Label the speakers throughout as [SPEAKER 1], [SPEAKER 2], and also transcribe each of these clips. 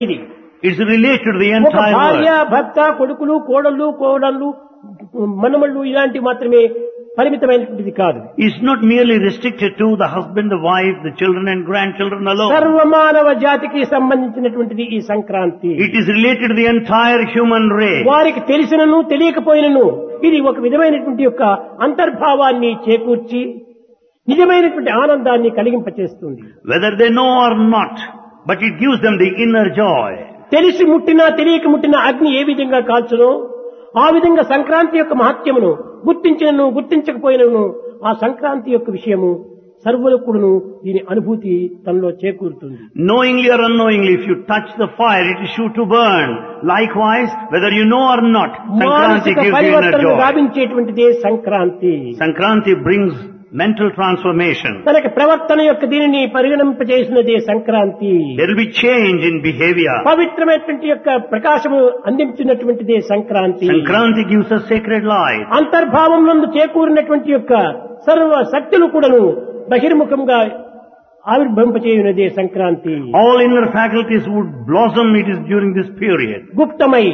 [SPEAKER 1] ఇది
[SPEAKER 2] It's related to the
[SPEAKER 1] ఒక
[SPEAKER 2] entire
[SPEAKER 1] భార్య
[SPEAKER 2] world.
[SPEAKER 1] భర్త కొడుకులు కోడళ్ళు కోడళ్ళు మనమళ్ళు ఇలాంటివి మాత్రమే పరిమితమైనటువంటిది కాదు
[SPEAKER 2] It's not merely restricted to the husband, the wife, the children and grandchildren alone.
[SPEAKER 1] సర్వమానవ జాతికి సంబంధించినటువంటిది ఈ Sankranti
[SPEAKER 2] It is related to the entire human race.
[SPEAKER 1] వారికి తెలిసినను తెలియకపోయినను ఇది ఒక విధమైనటువంటి యొక్క అంతర్భావాన్ని చేకూర్చి నిజమైనటువంటి ఆనందాన్ని కలిగింపచేస్తుంది
[SPEAKER 2] Whether they know or not, but it gives them the inner joy.
[SPEAKER 1] తెలిసి ముట్టినా తెలియక ముట్టిన అగ్ని ఏ విధంగా కాల్చునో ఆ విధంగా సంక్రాంతి యొక్క మహత్యమును గుర్తించినను గుర్తించకపోయినను ఆ సంక్రాంతి యొక్క విషయము సర్వులకుడును దీని అనుభూతి తనలో చేకూరుతుంది
[SPEAKER 2] Knowingly or unknowingly, if you touch the fire, it is sure to burn. Likewise, whether you know or not, Sankranti
[SPEAKER 1] మానసిక
[SPEAKER 2] gives you inner
[SPEAKER 1] పరివర్తనను
[SPEAKER 2] joy.
[SPEAKER 1] గావించేటువంటిదే Sankranti
[SPEAKER 2] Sankranti brings mental transformation.
[SPEAKER 1] తనకి ప్రవర్తన యొక్క దీనిని పరిగణింపజేసినదే Sankranti
[SPEAKER 2] There will be change in behavior.
[SPEAKER 1] పవిత్రమైనటువంటి యొక్క ప్రకాశము అందించినటువంటిదే Sankranti
[SPEAKER 2] Sankranti gives us sacred light.
[SPEAKER 1] అంతర్భావం నందు చేకూరినటువంటి యొక్క సర్వ శక్తులు కూడాను బహిర్ముఖంగా ఆవిర్భవింపచేయునదే Sankranti
[SPEAKER 2] All inner faculties would blossom it is during this period.
[SPEAKER 1] గుప్తమై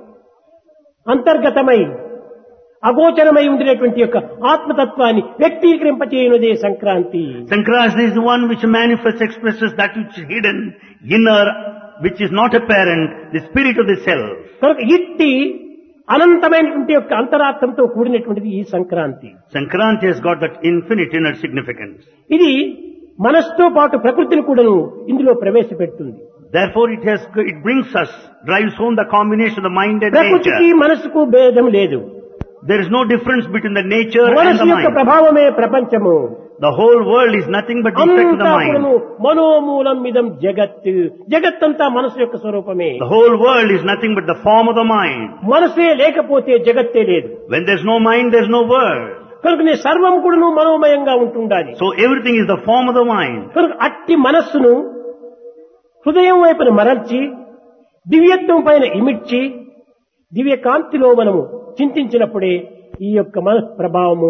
[SPEAKER 1] అంతర్గతమై అగోచరమై ఉండినటువంటి యొక్క ఆత్మతత్వాన్ని వ్యక్తీకరింపచేయునదే Sankranti
[SPEAKER 2] Sankranti is the one which manifests, expresses that which is hidden, inner, which is not apparent, the spirit of the self.
[SPEAKER 1] కనుక ఇట్టి అనంతమైనటువంటి యొక్క అంతరార్థంతో కూడినటువంటిది ఈ Sankranti
[SPEAKER 2] Sankranti has got that infinite inner significance.
[SPEAKER 1] ఇది మనస్సుతో పాటు ప్రకృతిని కూడాను ఇందులో ప్రవేశపెడుతుంది
[SPEAKER 2] Therefore it has, it brings us, drives home the combination of the mind and
[SPEAKER 1] ప్రకృతికి
[SPEAKER 2] nature.
[SPEAKER 1] మనసుకు భేదం లేదు
[SPEAKER 2] There is no difference between the nature and
[SPEAKER 1] మనసు
[SPEAKER 2] the
[SPEAKER 1] యొక్క
[SPEAKER 2] mind.
[SPEAKER 1] ప్రభావమే ప్రపంచము
[SPEAKER 2] The whole world is nothing but the effect of the
[SPEAKER 1] అంతా కూడాను
[SPEAKER 2] mind.
[SPEAKER 1] మనోమూలం ఇదం జగత్ జగత్తంతా మనసు యొక్క స్వరూపమే
[SPEAKER 2] The whole world is nothing but the form of the mind.
[SPEAKER 1] మనసే లేకపోతే జగత్తే లేదు
[SPEAKER 2] When there's no mind, there's no world.
[SPEAKER 1] కనుక నీ సర్వం కూడాను మనోమయంగా ఉంటుండాలి
[SPEAKER 2] So everything is the form of the mind.
[SPEAKER 1] కనుక అట్టి మనస్సును హృదయం వైపున మరల్చి దివ్యత్వం పైన ఇమిడ్చి దివ్య కాంతిలో మనము చింతించినప్పుడే ఈ యొక్క మన ప్రభావము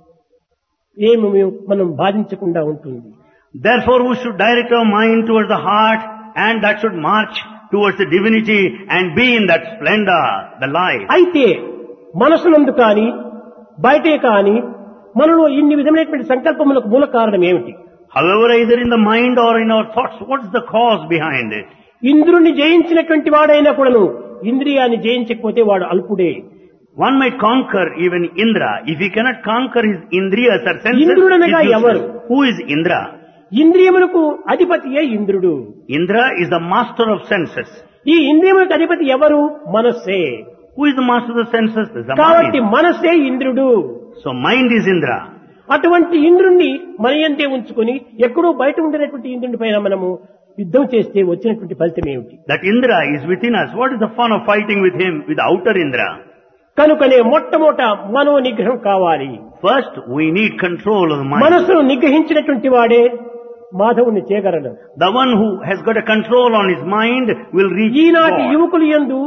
[SPEAKER 1] ఏమి మనం బాధించకుండా ఉంటుంది
[SPEAKER 2] Therefore we should direct our mind towards the heart and that should march towards the divinity and be in that splendor, the light.
[SPEAKER 1] అయితే మనసునందు కాని బయటే కాని మనలో ఇన్ని విధమైనటువంటి సంకల్పములకు మూల కారణం ఏమిటి
[SPEAKER 2] However, either in the mind or in our thoughts, what's the cause behind it?
[SPEAKER 1] ఇంద్రుణ్ణి జయించినటువంటి వాడైనా కూడాను ఇంద్రియాన్ని జయించకపోతే వాడు అల్పుడే
[SPEAKER 2] One might conquer even Indra. If he cannot conquer his indriyas or senses,
[SPEAKER 1] ఇంద్రుడనగా
[SPEAKER 2] he's
[SPEAKER 1] ఎవరు?
[SPEAKER 2] useless. who is Indra?
[SPEAKER 1] ఇంద్రియములకు అధిపతియే ఇంద్రుడు
[SPEAKER 2] Indra is the master of senses.
[SPEAKER 1] ఈ ఇంద్రియములకు అధిపతి ఎవరు మనస్సే
[SPEAKER 2] Who is the master of the senses? There's the
[SPEAKER 1] కాబట్టి
[SPEAKER 2] mind.
[SPEAKER 1] మనస్సే ఇంద్రుడు
[SPEAKER 2] So mind is Indra.
[SPEAKER 1] అటువంటి ఇంద్రుణ్ణి మన యందే ఉంచుకొని ఎక్కడో బయట ఉండినటువంటి ఇంద్రుని పైన మనము యుద్ధం చేస్తే వచ్చినటువంటి ఫలితం ఏమిటి
[SPEAKER 2] That Indra is within us. What is the fun of fighting with him, with the outer Indra?
[SPEAKER 1] కనుకనే మొట్టమొదట మనో నిగ్రహం కావాలి
[SPEAKER 2] First, we need control of the mind.
[SPEAKER 1] మనసును నిగ్రహించినటువంటి వాడే మాధవుని చేయగలడు
[SPEAKER 2] The one who has got a control on his mind will reach
[SPEAKER 1] ఈనాటి
[SPEAKER 2] God.
[SPEAKER 1] యువకులు యందు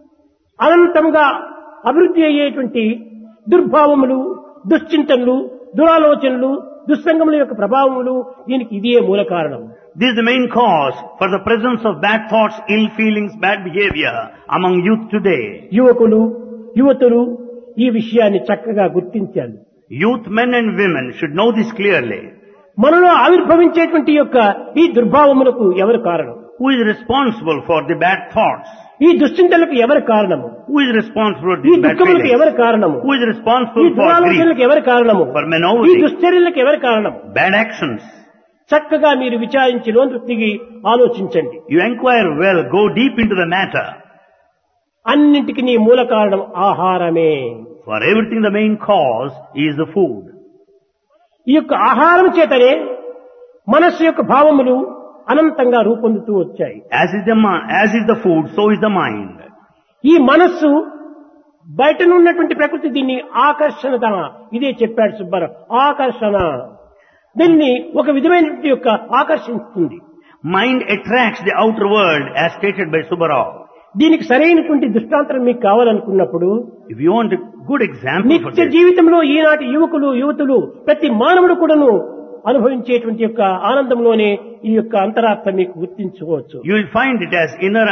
[SPEAKER 1] అనంతంగా అభివృద్ధి అయ్యేటువంటి దుర్భావములు దుశ్చింతనలు దురాలోచనలు దుస్సంగముల యొక్క ప్రభావములు దీనికి ఇదే మూల కారణం
[SPEAKER 2] This is the main cause for the presence of bad thoughts, ill feelings, bad behavior among youth today.
[SPEAKER 1] యువకులు యువతులు ఈ విషయాన్ని చక్కగా గుర్తించాలి
[SPEAKER 2] Youth men and women should know this clearly.
[SPEAKER 1] మనలో ఆవిర్భవించేటువంటి యొక్క ఈ దుర్భావములకు ఎవరు కారణం
[SPEAKER 2] Who is responsible for the bad thoughts?
[SPEAKER 1] ఈ దుశ్చింతలకు ఎవరు కారణము
[SPEAKER 2] Who is responsible for
[SPEAKER 1] ఈ
[SPEAKER 2] these bad
[SPEAKER 1] దుఃఖములకు
[SPEAKER 2] feelings?
[SPEAKER 1] ఎవరు కారణము
[SPEAKER 2] Who is
[SPEAKER 1] ఈ
[SPEAKER 2] responsible for grief,
[SPEAKER 1] దురాలోచనలకు ఎవరు కారణము
[SPEAKER 2] for
[SPEAKER 1] ఈ
[SPEAKER 2] menopause,
[SPEAKER 1] దుశ్చర్యలకు ఎవరు కారణము
[SPEAKER 2] bad actions?
[SPEAKER 1] చక్కగా మీరు విచారించి లోను దిగి ఆలోచించండి
[SPEAKER 2] You inquire well, go deep into the matter.
[SPEAKER 1] అన్నింటికి నీ మూల కారణం ఆహారమే
[SPEAKER 2] For everything the main cause is the food.
[SPEAKER 1] ఈ యొక్క ఆహారం చేతనే మనస్సు యొక్క భావములు అనంతంగా రూపొందుతూ వచ్చాయి
[SPEAKER 2] As is the mi- as is the food, so is the mind.
[SPEAKER 1] ఈ మనస్సు బయటనున్నటువంటి ప్రకృతి దీన్ని ఆకర్షణ ఇదే చెప్పాడు సుబ్బారావు ఆకర్షణ దీన్ని ఒక విధమైనటువంటి యొక్క ఆకర్షిస్తుంది
[SPEAKER 2] Mind attracts the outer world as stated by Subbarao.
[SPEAKER 1] దీనికి సరైనటువంటి దృష్టాంతరం మీకు కావాలనుకున్నప్పుడు
[SPEAKER 2] If you want a good example for
[SPEAKER 1] నిత్య
[SPEAKER 2] this,
[SPEAKER 1] జీవితంలో ఈనాటి యువకులు యువతులు ప్రతి మానవుడు కూడాను అనుభవించేటువంటి యొక్క ఆనందంలోనే ఈ యొక్క అంతరార్థం మీకు గుర్తించుకోవచ్చు
[SPEAKER 2] you will find it as inner